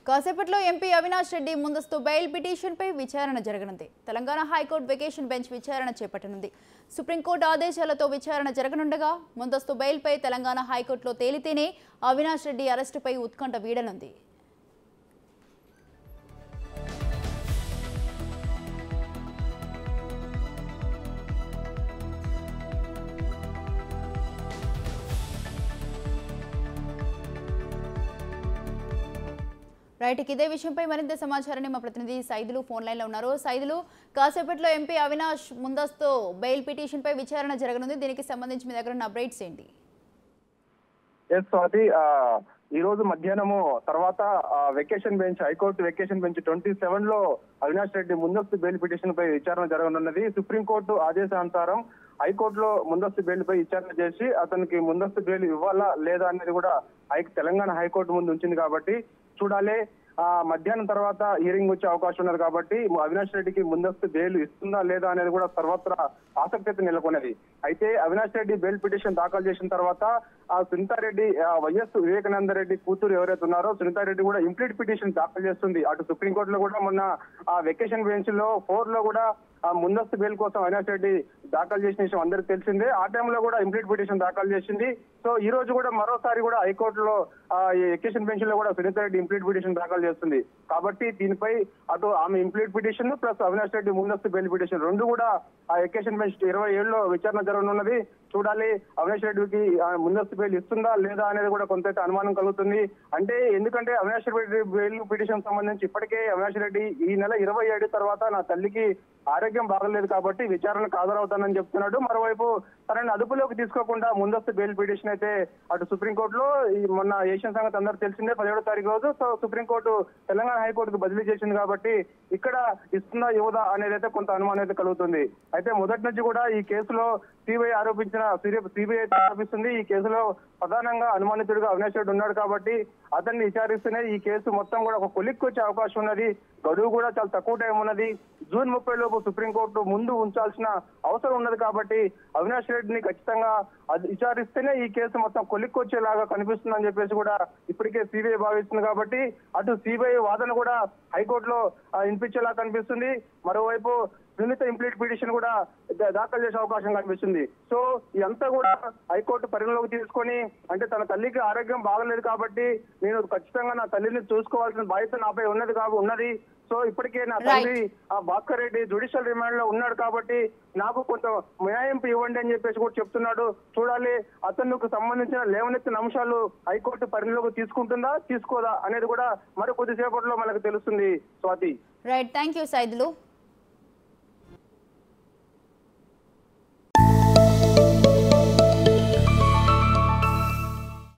కాసేపట్లో ఎంపీ అవినాష్ రెడ్డి ముందస్తు బెయిల్ పిటిషన్పై విచారణ జరగనుంది తెలంగాణ హైకోర్టు వెకేషన్ బెంచ్ విచారణ చేపట్టనుంది సుప్రీంకోర్టు ఆదేశాలతో విచారణ జరగనుండగా ముందస్తు బెయిల్పై తెలంగాణ హైకోర్టులో తేలితేనే అవినాష్ రెడ్డి అరెస్టుపై ఉత్కంఠ వీడనుంది రైట్ ఇక ఇదే విషయంపై మరింత సమాచారాన్ని మా ప్రతినిధి సైదులు ఫోన్ లైన్లో ఉన్నారు సైదులు కాసేపట్లో ఎంపీ అవినాష్ ముందస్తు బెయిల్ పిటిషన్పై విచారణ జరగనుంది దీనికి సంబంధించి మీ దగ్గర ఉన్న అప్డేట్స్ ఏంటి ఎస్ స్వాతి ఆ, ఈ రోజు మధ్యాహ్నము తర్వాత ఆ, vacation bench high court vacation bench twenty seven లో అవినాష్ రెడ్డి ముందస్తు బెయిల్ పిటిషన్ పై విచారణ జరగనున్నది సుప్రీంకోర్టు ఆదేశానుసారం హైకోర్టులో ముందస్తు బెయిల్ పై విచారణ చేసి అతనికి ముందస్తు బెయిల్ ఇవ్వాలా లేదా అనేది కూడా హై తెలంగాణ హైకోర్టు ముందు ఉంచింది కాబట్టి చూడాలి ఆ మధ్యాహ్నం తర్వాత హియరింగ్ వచ్చే అవకాశం ఉన్నది కాబట్టి అవినాష్ రెడ్డికి ముందస్తు బెయిల్ ఇస్తుందా లేదా అనేది కూడా సర్వత్రా ఆసక్తి అయితే నెలకొన్నది అయితే అవినాష్ రెడ్డి బెయిల్ పిటిషన్ దాఖలు చేసిన తర్వాత ఆ సునీతారెడ్డి ఆ, వైఎస్ వివేకానంద రెడ్డి కూతురు ఎవరైతే ఉన్నారో సునీతారెడ్డి కూడా ఇంప్లీట్ పిటిషన్ దాఖలు చేస్తుంది అటు సుప్రీంకోర్టులో కూడా మొన్న ఆ వెకేషన్ బెంచ్ లో ఫోర్ లో కూడా ఆ ముందస్తు బెయిల్ కోసం అవినాష్ రెడ్డి దాఖలు చేసిన విషయం అందరికీ తెలిసిందే ఆ టైంలో కూడా ఇంప్లీట్ పిటిషన్ దాఖలు చేసింది సో ఈ రోజు కూడా మరోసారి కూడా హైకోర్టులో ఆ, ఈ వెకేషన్ బెంచ్ లో కూడా సునీత రెడ్డి ఇంప్లీట్ పిటిషన్ దాఖలు చేస్తుంది కాబట్టి దీనిపై అటు ఆమె implead petition plus Avinash Reddy ముందస్తు బెయిల్ పిటిషన్ రెండు కూడా ఆ వెకేషన్ బెంచ్ ఇరవై ఏడులో విచారణ జరగనున్నది చూడాలి అవినాష్ రెడ్డికి ఆ, ముందస్తు బెయిల్ ఇస్తుందా లేదా అనేది కూడా కొంత అయితే అనుమానం కలుగుతుంది అంటే ఎందుకంటే అవినాష్ రెడ్డి బెయిల్ పిటిషన్ సంబంధించి ఇప్పటికే అవినాష్ రెడ్డి ఈ నెల ఇరవై ఏడు తర్వాత నా తల్లికి ఆరోగ్యం బాగలేదు కాబట్టి విచారణకు హాజరవుతానని చెప్తున్నాడు మరోవైపు తనని అదుపులోకి తీసుకోకుండా ముందస్తు బెయిల్ పిటిషన్ అయితే అటు సుప్రీంకోర్టులో ఈ మొన్న ఏషియన్ సంగతి అందరూ తెలిసిందే పదిహేడో తారీఖు రోజు సో సుప్రీంకోర్టు తెలంగాణ హైకోర్టుకు బదిలీ చేసింది కాబట్టి ఇక్కడ ఇస్తుందా ఇవ్వదా అనేది అయితే కొంత అనుమానం అయితే కలుగుతుంది అయితే మొదటి నుంచి కూడా ఈ కేసులో సిబిఐ ఆరోపించిన సిబిఐ ఆరోపిస్తుంది ఈ కేసులో ప్రధానంగా అనుమానితుడిగా అవినాష్ రెడ్డి ఉన్నాడు కాబట్టి అతన్ని విచారిస్తూనే ఈ కేసు మొత్తం కూడా ఒక కొలిక్కి వచ్చే అవకాశం ఉన్నది గడువు కూడా చాలా తక్కువ టైం ఉన్నది జూన్ ముప్పై లోపు సుప్రీంకోర్టు ముందు ఉంచాల్సిన అవసరం ఉన్నది కాబట్టి అవినాష్ రెడ్డిని ఖచ్చితంగా అది విచారిస్తేనే ఈ కేసు మొత్తం కొలిక్కి వచ్చేలాగా కనిపిస్తుందని చెప్పేసి కూడా ఇప్పటికే సిబిఐ భావిస్తుంది కాబట్టి అటు సిబిఐ వాదన కూడా హైకోర్టులో ఆ, వినిపించేలా కనిపిస్తుంది మరోవైపు సున్నిత ఇంప్లీట్ పిటిషన్ కూడా దా- దాఖలు చేసే అవకాశం కనిపిస్తుంది సో ఇదంతా కూడా హైకోర్టు పరిగణలోకి తీసుకొని అంటే తన తల్లికి ఆరోగ్యం బాగలేదు కాబట్టి నేను ఖచ్చితంగా నా తల్లిని చూసుకోవాల్సిన బాధ్యత నాపై ఉన్నది కాబట్టి ఉన్నది సో ఇప్పటికే నా తండ్రి ఆ భాస్కర్ రెడ్డి జుడిషియల్ రిమాండ్ లో ఉన్నాడు కాబట్టి నాకు కొంత మినహాయింపు ఇవ్వండి అని చెప్పేసి కూడా చెప్తున్నాడు చూడాలి అతనికి సంబంధించిన లేవనెత్తిన అంశాలు హైకోర్టు పరిగణలోకి తీసుకుంటుందా తీసుకోదా అనేది కూడా మరి కొద్దిసేపట్లో మనకు తెలుస్తుంది Swathi right thank you Saidulu